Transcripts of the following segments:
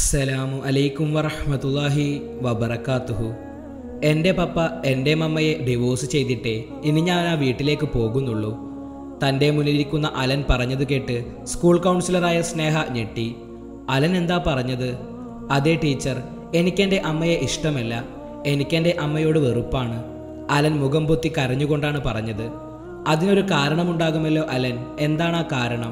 അസ്സലാമു അലൈക്കും വറഹ്മത്തുള്ളാഹി വബറകാതുഹു എൻ്റെ പപ്പ എൻ്റെ മമ്മയെ ഡിവോഴ്സ് ചെയ്തിട്ടേ ഇനി ഞാൻ ആ വീട്ടിലേക്ക് പോകുന്നുള്ളൂ തൻ്റെ മുന്നിലിരിക്കുന്ന അലൻ പറഞ്ഞത് കേട്ട് സ്കൂൾ കൗൺസിലറായ സ്നേഹ ഞെട്ടി അലൻ എന്താ പറഞ്ഞത് അതേ ടീച്ചർ എനിക്കെൻ്റെ അമ്മയെ ഇഷ്ടമല്ല എനിക്കെൻ്റെ അമ്മയോട് വെറുപ്പാണ് അലൻ മുഖം പൊത്തി കരഞ്ഞുകൊണ്ടാണ് പറഞ്ഞത് അതിനൊരു കാരണമുണ്ടാകുമല്ലോ അലൻ എന്താണ് ആ കാരണം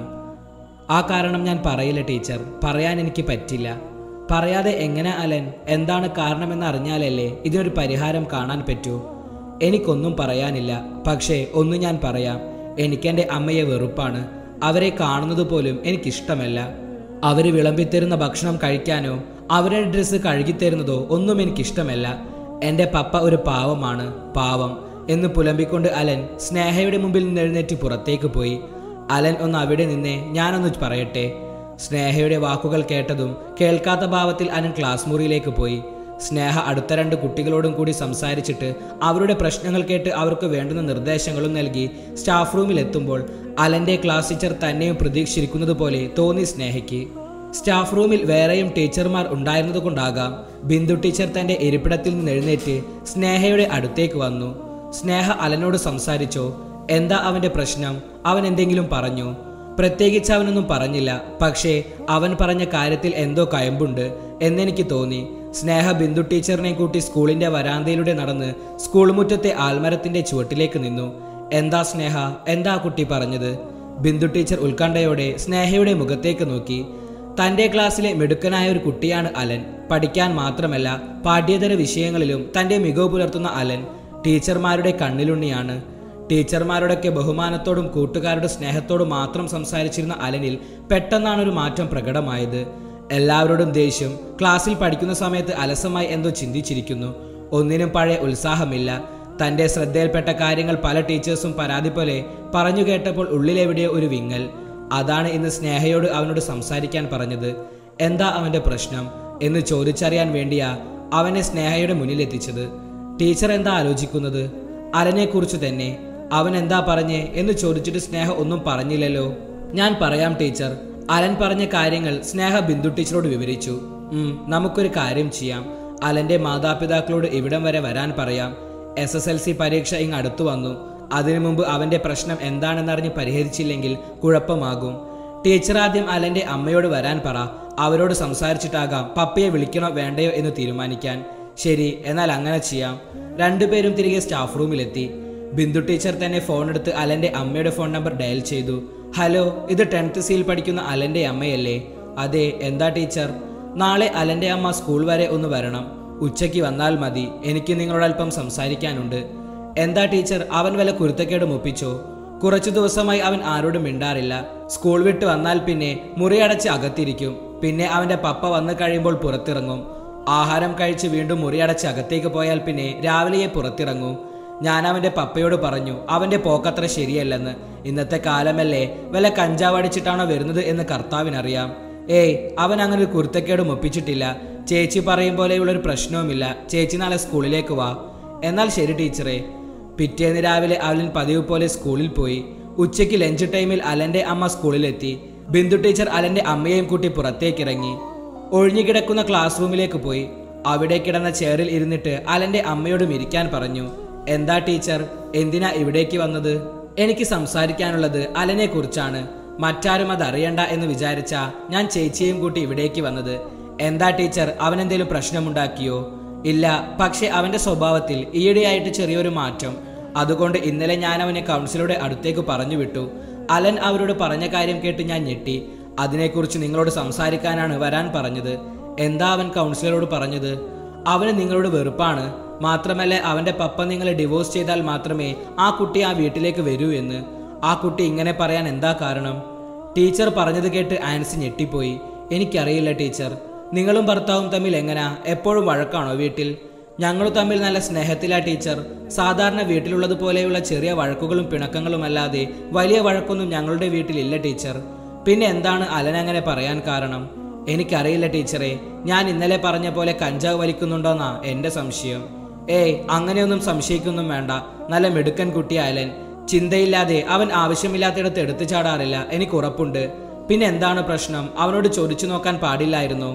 ആ കാരണം ഞാൻ പറയില്ല ടീച്ചർ പറയാൻ എനിക്ക് പറ്റില്ല പറയാതെ എങ്ങനെ അലൻ എന്താണ് കാരണമെന്ന് അറിഞ്ഞാലല്ലേ ഇതിനൊരു പരിഹാരം കാണാൻ പറ്റൂ എനിക്കൊന്നും പറയാനില്ല പക്ഷേ ഒന്ന് ഞാൻ പറയാം എനിക്കെൻ്റെ അമ്മയെ വെറുപ്പാണ് അവരെ കാണുന്നത് പോലും എനിക്കിഷ്ടമല്ല അവർ വിളമ്പിത്തരുന്ന ഭക്ഷണം കഴിക്കാനോ അവരുടെ ഡ്രസ്സ് കഴുകിത്തരുന്നതോ ഒന്നും എനിക്കിഷ്ടമല്ല എൻ്റെ പപ്പ ഒരു പാവമാണ് പാവം എന്ന് പുലമ്പിക്കൊണ്ട് അലൻ സ്നേഹയുടെ മുമ്പിൽ നിന്ന് എഴുന്നേറ്റ് പുറത്തേക്ക് പോയി അലൻ ഒന്ന് അവിടെ നിന്നേ ഞാനൊന്ന് പറയട്ടെ സ്നേഹയുടെ വാക്കുകൾ കേട്ടതും കേൾക്കാത്ത ഭാവത്തിൽ അലൻ ക്ലാസ് മുറിയിലേക്ക് പോയി സ്നേഹ അടുത്ത രണ്ട് കുട്ടികളോടും കൂടി സംസാരിച്ചിട്ട് അവരുടെ പ്രശ്നങ്ങൾ കേട്ട് അവർക്ക് വേണ്ടുന്ന നിർദ്ദേശങ്ങളും നൽകി സ്റ്റാഫ് റൂമിൽ എത്തുമ്പോൾ അലന്റെ ക്ലാസ് ടീച്ചർ തന്നെയും പ്രതീക്ഷിച്ചിരിക്കുന്നത് പോലെ തോന്നി സ്നേഹയ്ക്ക് സ്റ്റാഫ് റൂമിൽ വേറെയും ടീച്ചർമാർ ഉണ്ടായിരുന്നത് കൊണ്ടാകാം ബിന്ദു ടീച്ചർ തന്റെ ഇരിപ്പിടത്തിൽ നിന്ന് എഴുന്നേറ്റ് സ്നേഹയുടെ അടുത്തേക്ക് വന്നു സ്നേഹ അലനോട് സംസാരിച്ചോ എന്താ അവന്റെ പ്രശ്നം അവൻ എന്തെങ്കിലും പറഞ്ഞു പ്രത്യേകിച്ച് അവനൊന്നും പറഞ്ഞില്ല പക്ഷേ അവൻ പറഞ്ഞ കാര്യത്തിൽ എന്തോ കയമ്പുണ്ട് എന്നെനിക്ക് തോന്നി സ്നേഹ ബിന്ദു ടീച്ചറിനെ കൂട്ടി സ്കൂളിന്റെ വരാന്തയിലൂടെ നടന്ന് സ്കൂൾ മുറ്റത്തെ ആൽമരത്തിന്റെ ചുവട്ടിലേക്ക് നിന്നു എന്താ സ്നേഹ എന്താ ആ കുട്ടി പറഞ്ഞത് ബിന്ദു ടീച്ചർ ഉത്കണ്ഠയോടെ സ്നേഹയുടെ മുഖത്തേക്ക് നോക്കി തന്റെ ക്ലാസ്സിലെ മിടുക്കനായ ഒരു കുട്ടിയാണ് അലൻ പഠിക്കാൻ മാത്രമല്ല പാഠ്യേതര വിഷയങ്ങളിലും തന്റെ മികവ് പുലർത്തുന്ന അലൻ ടീച്ചർമാരുടെ കണ്ണിലുണ്ണിയാണ് ടീച്ചർമാരുടെയൊക്കെ ബഹുമാനത്തോടും കൂട്ടുകാരുടെ സ്നേഹത്തോടും മാത്രം സംസാരിച്ചിരുന്ന അലനിൽ പെട്ടെന്നാണ് ഒരു മാറ്റം പ്രകടമായത് എല്ലാവരോടും ദേഷ്യം ക്ലാസ്സിൽ പഠിക്കുന്ന സമയത്ത് അലസമായി എന്തോ ചിന്തിച്ചിരിക്കുന്നു ഒന്നിനും പഴയ ഉത്സാഹമില്ല തന്റെ ശ്രദ്ധയിൽപ്പെട്ട കാര്യങ്ങൾ പല ടീച്ചേഴ്സും പരാതി പോലെ പറഞ്ഞു കേട്ടപ്പോൾ ഉള്ളിലെവിടെയോ ഒരു വിങ്ങൽ അതാണ് ഇന്ന് സ്നേഹയോട് അവനോട് സംസാരിക്കാൻ പറഞ്ഞത് എന്താ അവന്റെ പ്രശ്നം എന്ന് ചോദിച്ചറിയാൻ വേണ്ടിയാ അവനെ സ്നേഹയുടെ മുന്നിലെത്തിച്ചത് ടീച്ചർ എന്താ ആലോചിക്കുന്നത് അലനെക്കുറിച്ച് തന്നെ അവൻ എന്താ പറഞ്ഞേ എന്ന് ചോദിച്ചിട്ട് സ്നേഹ ഒന്നും പറഞ്ഞില്ലല്ലോ ഞാൻ പറയാം ടീച്ചർ അലൻ പറഞ്ഞ കാര്യങ്ങൾ സ്നേഹ ബിന്ദു ടീച്ചറോട് വിവരിച്ചു ഉം, നമുക്കൊരു കാര്യം ചെയ്യാം അലന്റെ മാതാപിതാക്കളോട് ഇവിടം വരെ വരാൻ പറയാം എസ് എസ് എൽ സി പരീക്ഷ ഇങ്ങ് അടുത്തു വന്നു അതിനു മുമ്പ് അവന്റെ പ്രശ്നം എന്താണെന്നറിഞ്ഞ് പരിഹരിച്ചില്ലെങ്കിൽ കുഴപ്പമാകും ടീച്ചർ ആദ്യം അലന്റെ അമ്മയോട് വരാൻ പറ അവരോട് സംസാരിച്ചിട്ടാകാം പപ്പയെ വിളിക്കണോ വേണ്ടയോ എന്ന് തീരുമാനിക്കാൻ ശരി എന്നാൽ അങ്ങനെ ചെയ്യാം രണ്ടുപേരും തിരികെ സ്റ്റാഫ് റൂമിലെത്തി ബിന്ദു ടീച്ചർ തന്നെ ഫോൺ എടുത്ത് അലന്റെ അമ്മയുടെ ഫോൺ നമ്പർ ഡയൽ ചെയ്തു ഹലോ ഇത് ടെൻത്ത് സിയിൽ പഠിക്കുന്ന അലന്റെ അമ്മയല്ലേ അതെ എന്താ ടീച്ചർ നാളെ അലന്റെ അമ്മ സ്കൂൾ വരെ ഒന്ന് വരണം ഉച്ചയ്ക്ക് വന്നാൽ മതി എനിക്ക് നിങ്ങളോട് അല്പം സംസാരിക്കാനുണ്ട് എന്താ ടീച്ചർ അവൻ വല്ല കുരുത്തക്കേടും ഒപ്പിച്ചോ കുറച്ചു ദിവസമായി അവൻ ആരോടും മിണ്ടാറില്ല സ്കൂൾ വിട്ട് വന്നാൽ പിന്നെ മുറിയടച്ച് അകത്തിരിക്കും പിന്നെ അവന്റെ പപ്പ വന്നു കഴിയുമ്പോൾ പുറത്തിറങ്ങും ആഹാരം കഴിച്ച് വീണ്ടും മുറിയടച്ച് അകത്തേക്ക് പോയാൽ പിന്നെ രാവിലെയെ പുറത്തിറങ്ങും ഞാൻ അവന്റെ പപ്പയോട് പറഞ്ഞു അവന്റെ പോക്കത്ര ശരിയല്ലെന്ന് ഇന്നത്തെ കാലമല്ലേ വല്ല കഞ്ചാവ് അടിച്ചിട്ടാണോ വരുന്നത് എന്ന് കർത്താവിനറിയാം ഏയ് അവൻ അങ്ങനെ ഒരു കുരുത്തക്കേടും ഒപ്പിച്ചിട്ടില്ല ചേച്ചി പറയും പോലെയുള്ള ഒരു പ്രശ്നവുമില്ല ചേച്ചി നാളെ സ്കൂളിലേക്ക് വാ എന്നാൽ ശരി ടീച്ചറെ പിറ്റേന്ന് രാവിലെ അവൻ പതിവ് പോലെ സ്കൂളിൽ പോയി ഉച്ചയ്ക്ക് ലഞ്ച് ടൈമിൽ അലന്റെ അമ്മ സ്കൂളിലെത്തി ബിന്ദു ടീച്ചർ അലന്റെ അമ്മയെയും കൂട്ടി പുറത്തേക്കിറങ്ങി ഒഴിഞ്ഞുകിടക്കുന്ന ക്ലാസ് റൂമിലേക്ക് പോയി അവിടെ കിടന്ന ചെയറിൽ ഇരുന്നിട്ട് അലന്റെ അമ്മയോടും ഇരിക്കാൻ പറഞ്ഞു എന്താ ടീച്ചർ എന്തിനാ ഇവിടേക്ക് വന്നത് എനിക്ക് സംസാരിക്കാനുള്ളത് അലനെ കുറിച്ചാണ് മറ്റാരും അത് അറിയണ്ട എന്ന് വിചാരിച്ച ഞാൻ ചേച്ചിയെയും കൂട്ടി ഇവിടേക്ക് വന്നത് എന്താ ടീച്ചർ അവനെന്തേലും പ്രശ്നമുണ്ടാക്കിയോ ഇല്ല പക്ഷെ അവന്റെ സ്വഭാവത്തിൽ ഈയിടെയായിട്ട് ചെറിയൊരു മാറ്റം അതുകൊണ്ട് ഇന്നലെ ഞാൻ അവനെ കൗൺസിലറുടെ അടുത്തേക്ക് പറഞ്ഞു വിട്ടു അലൻ അവരോട് പറഞ്ഞ കാര്യം കേട്ട് ഞാൻ ഞെട്ടി അതിനെക്കുറിച്ച് നിങ്ങളോട് സംസാരിക്കാനാണ് വരാൻ പറഞ്ഞത് എന്താ അവൻ കൗൺസിലറോട് പറഞ്ഞത് അവന് നിങ്ങളോട് വെറുപ്പാണ് മാത്രമല്ല അവന്റെ പപ്പ നിങ്ങളെ ഡിവോഴ്സ് ചെയ്താൽ മാത്രമേ ആ കുട്ടി ആ വീട്ടിലേക്ക് വരൂ എന്ന് ആ കുട്ടി ഇങ്ങനെ പറയാൻ എന്താ കാരണം ടീച്ചർ പറഞ്ഞത് കേട്ട് ആൻസി ഞെട്ടിപ്പോയി എനിക്കറിയില്ല ടീച്ചർ നിങ്ങളും ഭർത്താവും തമ്മിൽ എങ്ങനാ എപ്പോഴും വഴക്കാണോ വീട്ടിൽ ഞങ്ങൾ തമ്മിൽ നല്ല സ്നേഹത്തിലാ ടീച്ചർ സാധാരണ വീട്ടിലുള്ളത് പോലെയുള്ള ചെറിയ വഴക്കുകളും പിണക്കങ്ങളും അല്ലാതെ വലിയ വഴക്കൊന്നും ഞങ്ങളുടെ വീട്ടിലില്ല ടീച്ചർ പിന്നെ എന്താണ് അലൻ അങ്ങനെ പറയാൻ കാരണം എനിക്കറിയില്ല ടീച്ചറെ ഞാൻ ഇന്നലെ പറഞ്ഞ പോലെ കഞ്ചാവ് വലിക്കുന്നുണ്ടോന്നാ എന്റെ സംശയം ഏയ് അങ്ങനെയൊന്നും സംശയിക്കൊന്നും വേണ്ട നല്ല മിടുക്കൻ കുട്ടി അലൻ ചിന്തയില്ലാതെ അവൻ ആവശ്യമില്ലാത്തിടത്ത് എടുത്തു ചാടാറില്ല എനിക്ക് ഉറപ്പുണ്ട് പിന്നെ എന്താണ് പ്രശ്നം അവനോട് ചോദിച്ചു നോക്കാൻ പാടില്ലായിരുന്നോ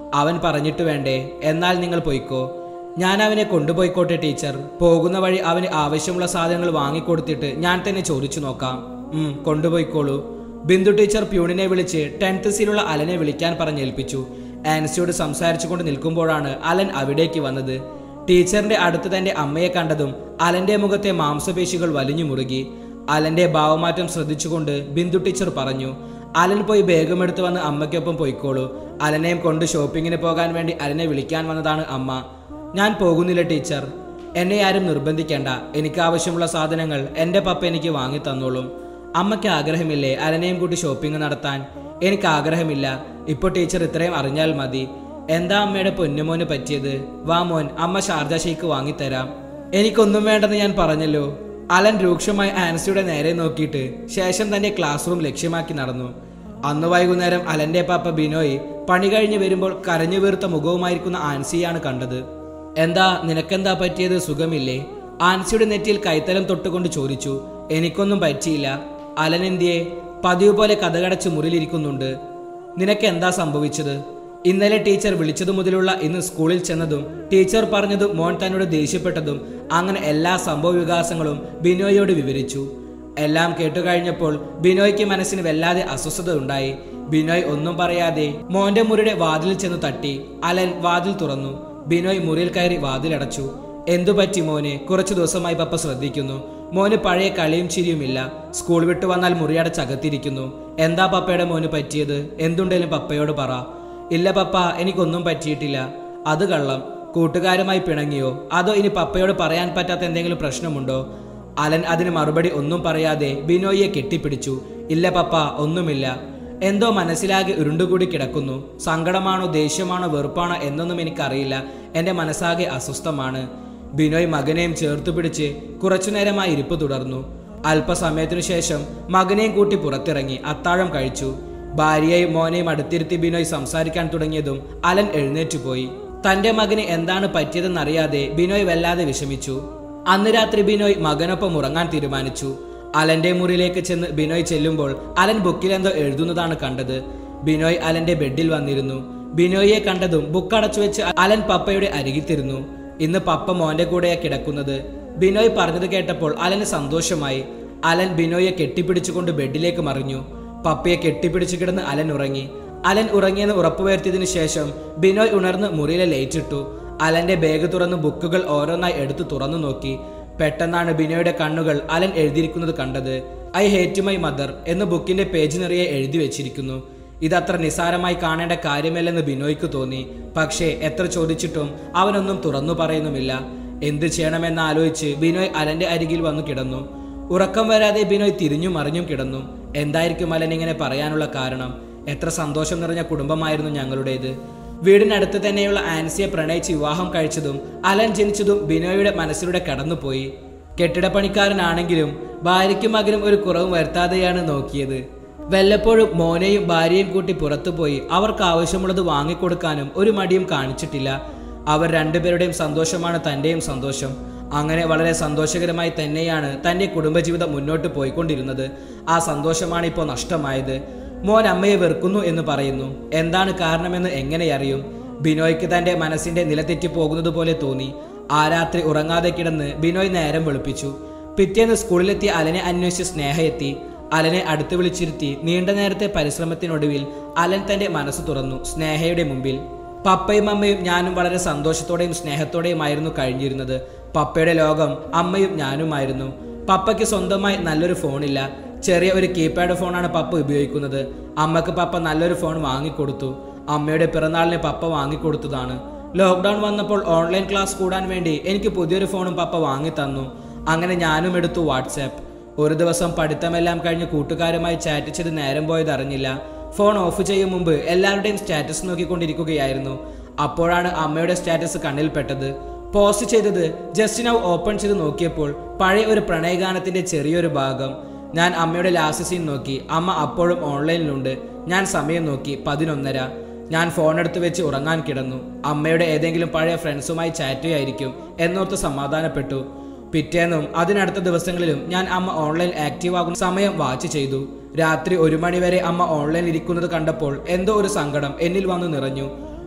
അവൻ പറഞ്ഞിട്ട് വേണ്ടേ എന്നാൽ നിങ്ങൾ പൊയ്ക്കോ ഞാൻ അവനെ കൊണ്ടുപോയിക്കോട്ടെ ടീച്ചർ പോകുന്ന വഴി അവന് ആവശ്യമുള്ള സാധനങ്ങൾ വാങ്ങിക്കൊടുത്തിട്ട് ഞാൻ തന്നെ ചോദിച്ചു നോക്കാം ഉം കൊണ്ടുപോയിക്കോളൂ ബിന്ദു ടീച്ചർ പ്യൂണിനെ വിളിച്ച് ടെൻത്ത് സീലുള്ള അലനെ വിളിക്കാൻ പറഞ്ഞേൽപ്പിച്ചു ആൻസിയോട് സംസാരിച്ചുകൊണ്ട് നിൽക്കുമ്പോഴാണ് അലൻ അവിടേക്ക് വന്നത് ടീച്ചറിന്റെ അടുത്ത് തന്റെ അമ്മയെ കണ്ടതും അലന്റെ മുഖത്തെ മാംസപേശികൾ വലിഞ്ഞു മുറുകി അലന്റെ ഭാവമാറ്റം ശ്രദ്ധിച്ചുകൊണ്ട് ബിന്ദു ടീച്ചർ പറഞ്ഞു അലൻ പോയി വേഗമെടുത്ത് വന്ന് അമ്മയ്ക്കൊപ്പം പോയിക്കോളൂ അലനെയും കൊണ്ട് ഷോപ്പിങ്ങിന് പോകാൻ വേണ്ടി അലനെ വിളിക്കാൻ വന്നതാണ് അമ്മ ഞാൻ പോകുന്നില്ല ടീച്ചർ എന്നെ ആരും നിർബന്ധിക്കേണ്ട എനിക്ക് ആവശ്യമുള്ള സാധനങ്ങൾ എൻ്റെ പപ്പ എനിക്ക് വാങ്ങി തന്നോളും അമ്മയ്ക്ക് ആഗ്രഹമില്ലേ അലനെയും കൂട്ടി ഷോപ്പിംഗ് നടത്താൻ എനിക്ക് ആഗ്രഹമില്ല ഇപ്പോൾ ടീച്ചർ ഇത്രയും അറിഞ്ഞാൽ മതി എന്താ അമ്മയുടെ പൊന്നുമോന് പറ്റിയത് വാ മോൻ അമ്മ ഷാർജ ഷെയ്ക്ക് വാങ്ങിത്തരാം എനിക്കൊന്നും വേണ്ടെന്ന് ഞാൻ പറഞ്ഞല്ലോ അലൻ രൂക്ഷമായി ആൻസിയുടെ നേരെ നോക്കിയിട്ട് ശേഷം തന്റെ ക്ലാസ് റൂം ലക്ഷ്യമാക്കി നടന്നു അന്ന് വൈകുന്നേരം അലന്റെ പാപ്പ ബിനോയ് പണി കഴിഞ്ഞ് വരുമ്പോൾ കരഞ്ഞു വീർത്ത മുഖവുമായിരിക്കുന്ന ആൻസിയാണ് കണ്ടത് എന്താ നിനക്കെന്താ പറ്റിയത് സുഖമില്ലേ ആൻസിയുടെ നെറ്റിയിൽ കൈത്തലം തൊട്ടുകൊണ്ട് ചോദിച്ചു എനിക്കൊന്നും പറ്റിയില്ല അലനെന്തിയെ പതിവ് പോലെ കഥകടച്ച് മുറിയിലിരിക്കുന്നുണ്ട് നിനക്ക് എന്താ സംഭവിച്ചത് ഇന്നലെ ടീച്ചർ വിളിച്ചതു മുതലുള്ള ഇന്ന് സ്കൂളിൽ ചെന്നതും ടീച്ചർ പറഞ്ഞതും മോൻ തന്നോട് ദേഷ്യപ്പെട്ടതും അങ്ങനെ എല്ലാ സംഭവ വികാസങ്ങളും ബിനോയോട് വിവരിച്ചു എല്ലാം കേട്ടുകഴിഞ്ഞപ്പോൾ ബിനോയ്ക്ക് മനസ്സിന് വല്ലാതെ അസ്വസ്ഥത ഉണ്ടായി ബിനോയ് ഒന്നും പറയാതെ മോന്റെ മുറിയുടെ വാതിലിൽ ചെന്ന് തട്ടി അലൻ വാതിൽ തുറന്നു ബിനോയ് മുറിയിൽ കയറി വാതിലടച്ചു എന്തു പറ്റി മോനെ കുറച്ചു ദിവസമായി പപ്പ ശ്രദ്ധിക്കുന്നു മോന് പഴയ കളിയും ചിരിയുമില്ല സ്കൂൾ വിട്ടു വന്നാൽ മുറിയടച്ചകത്തിരിക്കുന്നു എന്താ പപ്പയുടെ മോന് പറ്റിയത് എന്തുണ്ടേലും പപ്പയോട് പറ ഇല്ല പപ്പ എനിക്കൊന്നും പറ്റിയിട്ടില്ല അത് കള്ളം കൂട്ടുകാരുമായി പിണങ്ങിയോ അതോ ഇനി പപ്പയോട് പറയാൻ പറ്റാത്ത എന്തെങ്കിലും പ്രശ്നമുണ്ടോ അലൻ അതിന് മറുപടി ഒന്നും പറയാതെ ബിനോയിയെ കെട്ടിപ്പിടിച്ചു ഇല്ല പപ്പ ഒന്നുമില്ല എന്തോ മനസ്സിലാകെ ഉരുണ്ടുകൂടി കിടക്കുന്നു സങ്കടമാണോ ദേഷ്യമാണോ വെറുപ്പാണോ എന്നൊന്നും എനിക്കറിയില്ല എൻ്റെ മനസ്സാകെ അസ്വസ്ഥമാണ് ബിനോയ് മകനെയും ചേർത്തു പിടിച്ച് കുറച്ചുനേരമായി ഇരിപ്പ് തുടർന്നു അല്പസമയത്തിനു ശേഷം മകനെയും കൂട്ടി പുറത്തിറങ്ങി അത്താഴം കഴിച്ചു ഭാര്യയെയും മോനെയും അടുത്തിരുത്തി ബിനോയ് സംസാരിക്കാൻ തുടങ്ങിയതും അലൻ എഴുന്നേറ്റ് പോയി തന്റെ മകന് എന്താണ് പറ്റിയതെന്നറിയാതെ ബിനോയ് വല്ലാതെ വിഷമിച്ചു അന്ന് രാത്രി ബിനോയ് മകനൊപ്പം ഉറങ്ങാൻ തീരുമാനിച്ചു അലന്റെ മുറിയിലേക്ക് ചെന്ന് ബിനോയ് ചെല്ലുമ്പോൾ അലൻ ബുക്കിൽ എന്തോ എഴുതുന്നതാണ് കണ്ടത് ബിനോയ് അലന്റെ ബെഡിൽ വന്നിരുന്നു ബിനോയിയെ കണ്ടതും ബുക്ക് അടച്ചു വെച്ച് അലൻ പപ്പയുടെ അരികിത്തിരുന്നു ഇന്ന് പപ്പ മോന്റെ കൂടെയാ കിടക്കുന്നത് ബിനോയ് പറഞ്ഞത് കേട്ടപ്പോൾ അലന് സന്തോഷമായി അലൻ ബിനോയെ കെട്ടിപ്പിടിച്ചുകൊണ്ട് ബെഡിലേക്ക് മറിഞ്ഞു പപ്പയെ കെട്ടിപ്പിടിച്ചു കിടന്ന് അലൻ ഉറങ്ങി അലൻ ഉറങ്ങിയെന്ന് ഉറപ്പുവരുത്തിയതിനു ശേഷം ബിനോയ് ഉണർന്ന് മുറിയിലെ ലൈറ്റ് ഇട്ടു അലന്റെ ബാഗ് തുറന്ന് ബുക്കുകൾ ഓരോന്നായി എടുത്തു തുറന്നു നോക്കി പെട്ടെന്നാണ് ബിനോയുടെ കണ്ണുകൾ അലൻ എഴുതിയിരിക്കുന്നത് കണ്ടത് ഐ ഹേറ്റ് മൈ മദർ എന്ന് ബുക്കിന്റെ പേജ് നിറയെ എഴുതി വെച്ചിരിക്കുന്നു ഇതത്ര നിസാരമായി കാണേണ്ട കാര്യമല്ലെന്ന് ബിനോയ്ക്ക് തോന്നി പക്ഷേ എത്ര ചോദിച്ചിട്ടും അവനൊന്നും തുറന്നു പറയുന്നുമില്ല എന്ത് ചെയ്യണമെന്ന് ആലോചിച്ച് ബിനോയ് അലന്റെ അരികിൽ വന്നു കിടന്നു ഉറക്കം വരാതെ ബിനോയ് തിരിഞ്ഞു മറിഞ്ഞും കിടന്നു എന്തായിരിക്കും അലൻ ഇങ്ങനെ പറയാനുള്ള കാരണം എത്ര സന്തോഷം നിറഞ്ഞ കുടുംബമായിരുന്നു ഞങ്ങളുടേത് വീടിനടുത്ത് തന്നെയുള്ള ആൻസിയെ പ്രണയിച്ച് വിവാഹം കഴിച്ചതും അലൻ ജനിച്ചതും ബിനോയുടെ മനസ്സിലൂടെ കടന്നുപോയി കെട്ടിടപ്പണിക്കാരനാണെങ്കിലും ഭാര്യയ്ക്കും മകനും ഒരു കുറവും വരുത്താതെയാണ് നോക്കിയത് വല്ലപ്പോഴും മോനെയും ഭാര്യയും കൂട്ടി പുറത്തുപോയി അവർക്ക് ആവശ്യമുള്ളത് വാങ്ങിക്കൊടുക്കാനും ഒരു മടിയും കാണിച്ചിട്ടില്ല അവർ രണ്ടുപേരുടെയും സന്തോഷമാണ് തൻ്റെയും സന്തോഷം അങ്ങനെ വളരെ സന്തോഷകരമായി തന്നെയാണ് തൻ്റെ കുടുംബജീവിതം മുന്നോട്ട് പോയിക്കൊണ്ടിരുന്നത് ആ സന്തോഷമാണ് ഇപ്പോൾ നഷ്ടമായത് മോൻ അമ്മയെ വെറുക്കുന്നു എന്ന് പറയുന്നു എന്താണ് കാരണമെന്ന് എങ്ങനെ അറിയും ബിനോയ്ക്ക് തന്റെ മനസ്സിന്റെ നിലതെറ്റി പോകുന്നത് പോലെ തോന്നി ആ രാത്രി ഉറങ്ങാതെ കിടന്ന് ബിനോയ് നേരം വെളുപ്പിച്ചു പിറ്റേന്ന് സ്കൂളിലെത്തിയ അലനെ അന്വേഷിച്ച് സ്നേഹ എത്തി അലനെ അടുത്ത് വിളിച്ചിരുത്തി നീണ്ട നേരത്തെ പരിശ്രമത്തിനൊടുവിൽ അലൻ തന്റെ മനസ്സ് തുറന്നു സ്നേഹയുടെ മുമ്പിൽ പപ്പയും അമ്മയും ഞാനും വളരെ സന്തോഷത്തോടെയും സ്നേഹത്തോടെയുമായിരുന്നു കഴിഞ്ഞിരുന്നത് പപ്പയുടെ ലോകം അമ്മയും ഞാനുമായിരുന്നു പപ്പയ്ക്ക് സ്വന്തമായി നല്ലൊരു ഫോണില്ല ചെറിയ ഒരു കീപാഡ് ഫോണാണ് പപ്പ ഉപയോഗിക്കുന്നത് അമ്മക്ക് പപ്പ നല്ലൊരു ഫോൺ വാങ്ങിക്കൊടുത്തു അമ്മയുടെ പിറന്നാളിന് പപ്പ വാങ്ങിക്കൊടുത്തതാണ് ലോക്ക്ഡൗൺ വന്നപ്പോൾ ഓൺലൈൻ ക്ലാസ് കൂടാൻ വേണ്ടി എനിക്ക് പുതിയൊരു ഫോണും പപ്പ വാങ്ങി തന്നു അങ്ങനെ ഞാനും എടുത്തു വാട്സാപ്പ് ഒരു ദിവസം പഠിത്തമെല്ലാം കഴിഞ്ഞ് കൂട്ടുകാരുമായി ചാറ്റ് ചെയ്ത് നേരം പോയത് അറിഞ്ഞില്ല ഫോൺ ഓഫ് ചെയ്യും മുമ്പ് എല്ലാവരുടെയും സ്റ്റാറ്റസ് നോക്കിക്കൊണ്ടിരിക്കുകയായിരുന്നു അപ്പോഴാണ് അമ്മയുടെ സ്റ്റാറ്റസ് കണ്ണിൽപ്പെട്ടത് പോസ്റ്റ് ചെയ്തത് ജസ്റ്റ് നൗ ഓപ്പൺ ചെയ്ത് നോക്കിയപ്പോൾ പഴയ ഒരു പ്രണയഗാനത്തിന്റെ ചെറിയൊരു ഭാഗം ഞാൻ അമ്മയുടെ ലാസ്റ്റ് സീൻ നോക്കി അമ്മ അപ്പോഴും ഓൺലൈനിലുണ്ട് ഞാൻ സമയം നോക്കി പതിനൊന്നര ഞാൻ ഫോൺ എടുത്ത് വെച്ച് ഉറങ്ങാൻ കിടന്നു അമ്മയുടെ ഏതെങ്കിലും പഴയ ഫ്രണ്ട്സുമായി ചാറ്റ് ചെയ്യായിരിക്കും എന്നോർത്ത് സമാധാനപ്പെട്ടു പിറ്റേന്നും അതിനടുത്ത ദിവസങ്ങളിലും ഞാൻ അമ്മ ഓൺലൈൻ ആക്റ്റീവ് ആകുന്ന സമയം വാച്ച് ചെയ്തു രാത്രി ഒരു മണിവരെ അമ്മ ഓൺലൈൻ ഇരിക്കുന്നത് കണ്ടപ്പോൾ എന്തോ ഒരു സങ്കടം എന്നിൽ വന്നു നിറഞ്ഞു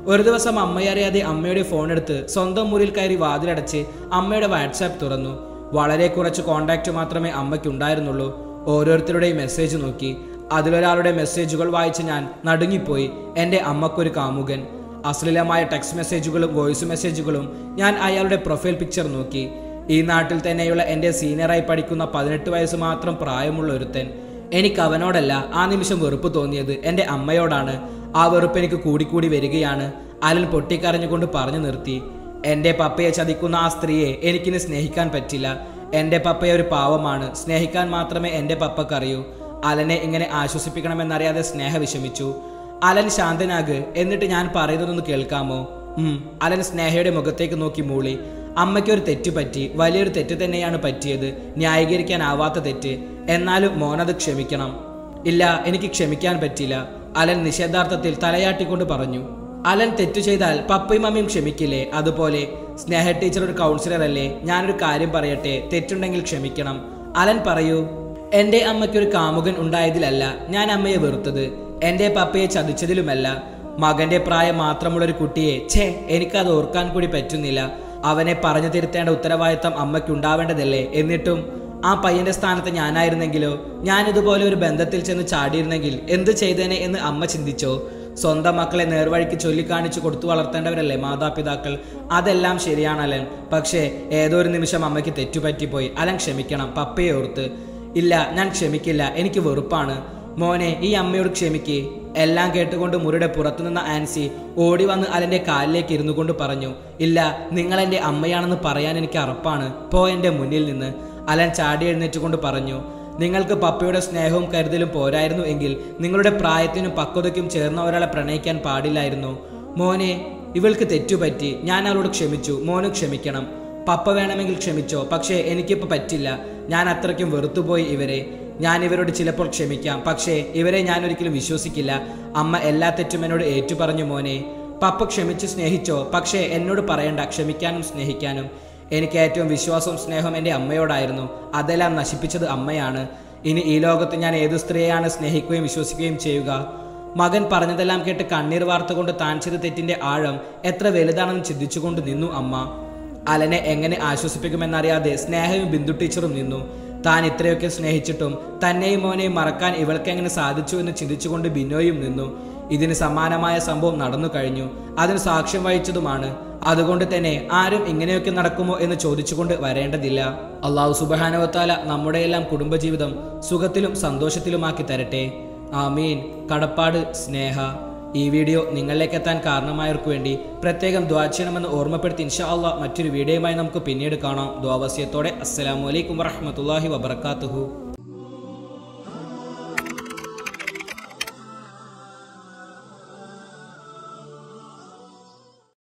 ഒരു ദിവസം അമ്മയറിയാതെ അമ്മയുടെ ഫോൺ എടുത്ത് സ്വന്തം മുറിയിൽ കയറി വാതിലടച്ച് അമ്മയുടെ വാട്സാപ്പ് തുറന്നു വളരെ കുറച്ച് കോണ്ടാക്റ്റ് മാത്രമേ അമ്മയ്ക്ക് ഉണ്ടായിരുന്നുള്ളൂ ഓരോരുത്തരുടെയും മെസ്സേജ് നോക്കി അതിലൊരാളുടെ മെസ്സേജുകൾ വായിച്ച് ഞാൻ നടുങ്ങിപ്പോയി എൻ്റെ അമ്മക്കൊരു കാമുകൻ അശ്ലീലമായ ടെക്സ്റ്റ് മെസ്സേജുകളും വോയിസ് മെസ്സേജുകളും ഞാൻ അയാളുടെ പ്രൊഫൈൽ പിക്ചർ നോക്കി ഈ നാട്ടിൽ തന്നെയുള്ള എൻ്റെ സീനിയറായി പഠിക്കുന്ന പതിനെട്ട് വയസ്സ് മാത്രം പ്രായമുള്ള ഒരുത്തൻ എനിക്ക് അവനോടല്ല ആ നിമിഷം വെറുപ്പ് തോന്നിയത് എൻ്റെ അമ്മയോടാണ് ആ വെറുപ്പ് എനിക്ക് കൂടിക്കൂടി വരികയാണ് അലൻ പൊട്ടിക്കരഞ്ഞുകൊണ്ട് പറഞ്ഞു നിർത്തി എൻ്റെ പപ്പയെ ചതിക്കുന്ന ആ സ്ത്രീയെ എനിക്കിനി സ്നേഹിക്കാൻ പറ്റില്ല എൻ്റെ പപ്പയെ ഒരു പാവമാണ് സ്നേഹിക്കാൻ മാത്രമേ എൻ്റെ പപ്പക്കറിയൂ അലനെ ഇങ്ങനെ ആശ്വസിപ്പിക്കണമെന്നറിയാതെ സ്നേഹ വിഷമിച്ചു അലൻ ശാന്തനാക് എന്നിട്ട് ഞാൻ പറയുന്നതൊന്ന് കേൾക്കാമോ ഉം അലൻ സ്നേഹയുടെ മുഖത്തേക്ക് നോക്കി മൂളി അമ്മയ്ക്ക് ഒരു തെറ്റ് പറ്റി വലിയൊരു തെറ്റ് തന്നെയാണ് പറ്റിയത് ന്യായീകരിക്കാനാവാത്ത തെറ്റ് എന്നാലും മോനത് ക്ഷമിക്കണം ഇല്ല എനിക്ക് ക്ഷമിക്കാൻ പറ്റില്ല അലൻ നിഷേധാർത്ഥത്തിൽ തലയാട്ടിക്കൊണ്ട് പറഞ്ഞു അലൻ തെറ്റു ചെയ്താൽ പപ്പയും മമ്മിയും ക്ഷമിക്കില്ലേ അതുപോലെ സ്നേഹ ടീച്ചർ ഒരു കൗൺസിലർ അല്ലേ ഞാനൊരു കാര്യം പറയട്ടെ തെറ്റുണ്ടെങ്കിൽ ക്ഷമിക്കണം അലൻ പറയൂ എന്റെ അമ്മയ്ക്ക് ഒരു കാമുകൻ ഉണ്ടായതിലല്ല ഞാൻ അമ്മയെ വെറുത്തത് എന്റെ പപ്പയെ ചതിച്ചതിലുമല്ല മകന്റെ പ്രായം മാത്രമുള്ള ഒരു കുട്ടിയെ ഛേ എനിക്കത് ഓർക്കാൻ കൂടി പറ്റുന്നില്ല അവനെ പറഞ്ഞു തിരുത്തേണ്ട ഉത്തരവാദിത്തം അമ്മയ്ക്ക് ഉണ്ടാവേണ്ടതല്ലേ എന്നിട്ടും ആ പയ്യന്റെ സ്ഥാനത്ത് ഞാനായിരുന്നെങ്കിലോ ഞാൻ ഇതുപോലെ ഒരു ബന്ധത്തിൽ ചെന്ന് ചാടിയിരുന്നെങ്കിൽ എന്ത് ചെയ്തേനെ എന്ന് അമ്മ ചിന്തിച്ചോ സ്വന്തം മക്കളെ നേർവഴിക്ക് ചൊല്ലിക്കാണിച്ചു കൊടുത്തു വളർത്തേണ്ടവരല്ലേ മാതാപിതാക്കൾ അതെല്ലാം ശരിയാണ് അലൻ പക്ഷേ ഏതോ ഒരു നിമിഷം അമ്മയ്ക്ക് തെറ്റുപറ്റിപ്പോയി അലൻ ക്ഷമിക്കണം പപ്പയെ ഓർത്ത് ഇല്ല ഞാൻ ക്ഷമിക്കില്ല എനിക്ക് വെറുപ്പാണ് മോനെ ഈ അമ്മയോട് ക്ഷമിക്ക് എല്ലാം കേട്ടുകൊണ്ട് മുറിയുടെ പുറത്തുനിന്ന ആൻസി ഓടി വന്ന് അലന്റെ കാലിലേക്ക് ഇരുന്നു കൊണ്ട് പറഞ്ഞു ഇല്ല നിങ്ങൾ എൻ്റെ അമ്മയാണെന്ന് പറയാൻ എനിക്ക് അറപ്പാണ് പോ എൻ്റെ മുന്നിൽ നിന്ന് അലൻ ചാടി എഴുന്നേറ്റുകൊണ്ട് പറഞ്ഞു നിങ്ങൾക്ക് പപ്പയുടെ സ്നേഹവും കരുതലും പോരായിരുന്നു എങ്കിൽ നിങ്ങളുടെ പ്രായത്തിനും പക്വതയ്ക്കും ചേർന്ന ഒരാളെ പ്രണയിക്കാൻ പാടില്ലായിരുന്നു മോനെ ഇവൾക്ക് തെറ്റുപറ്റി ഞാൻ അവളോട് ക്ഷമിച്ചു മോനും ക്ഷമിക്കണം പപ്പ വേണമെങ്കിൽ ക്ഷമിച്ചോ പക്ഷേ എനിക്കിപ്പോൾ പറ്റില്ല ഞാൻ അത്രയ്ക്കും വെറുത്തുപോയി ഇവരെ ഞാൻ ഇവരോട് ചിലപ്പോൾ ക്ഷമിക്കാം പക്ഷേ ഇവരെ ഞാൻ ഒരിക്കലും വിശ്വസിക്കില്ല അമ്മ എല്ലാ തെറ്റും എന്നോട് ഏറ്റുപറഞ്ഞു മോനെ പപ്പ ക്ഷമിച്ച് സ്നേഹിച്ചോ പക്ഷേ എന്നോട് പറയണ്ട ക്ഷമിക്കാനും സ്നേഹിക്കാനും എനിക്ക് ഏറ്റവും വിശ്വാസവും സ്നേഹവും എൻ്റെ അമ്മയോടായിരുന്നു അതെല്ലാം നശിപ്പിച്ചത് അമ്മയാണ് ഇനി ഈ ലോകത്ത് ഞാൻ ഏതു സ്ത്രീയെയാണ് സ്നേഹിക്കുകയും വിശ്വസിക്കുകയും ചെയ്യുക മകൻ പറഞ്ഞതെല്ലാം കേട്ട് കണ്ണീർ വാർത്തുകൊണ്ട് താൻ ചെയ്ത തെറ്റിന്റെ ആഴം എത്ര വലുതാണെന്ന് ചിന്തിച്ചുകൊണ്ട് നിന്നു അമ്മ അലനെ എങ്ങനെ ആശ്വസിപ്പിക്കുമെന്നറിയാതെ സ്നേഹയും ബിന്ദു ടീച്ചറും നിന്നു താൻ ഇത്രയൊക്കെ സ്നേഹിച്ചിട്ടും തന്നെയും മോനെയും മറക്കാൻ ഇവൾക്ക് എങ്ങനെ സാധിച്ചു എന്ന് ചിന്തിച്ചുകൊണ്ട് ബിനോയും നിന്നു ഇതിന് സമാനമായ സംഭവം നടന്നു കഴിഞ്ഞു അതിന് സാക്ഷ്യം വഹിച്ചതുമാണ് അതുകൊണ്ട് തന്നെ ആരും ഇങ്ങനെയൊക്കെ നടക്കുമോ എന്ന് ചോദിച്ചുകൊണ്ട് വരേണ്ടതില്ല അള്ളാഹു സുബാനവത്താല നമ്മുടെയെല്ലാം കുടുംബജീവിതം സുഖത്തിലും സന്തോഷത്തിലുമാക്കി തരട്ടെ ആമീൻ കടപ്പാട് സ്നേഹ ഈ വീഡിയോ നിങ്ങളിലേക്ക് എത്താൻ കാരണമായവർക്ക് വേണ്ടി പ്രത്യേകം ദ്വാ ചെയ്യണമെന്ന് ഓർമ്മപ്പെടുത്തി ഇൻഷാ അള്ളാഹ് മറ്റൊരു വീഡിയോയുമായി നമുക്ക് പിന്നീട് കാണാം ദ്വാവസ്യത്തോടെ അസ്സലാമു അലൈക്കും വറഹമത്തല്ലാഹി വബർക്കാത്തുഹു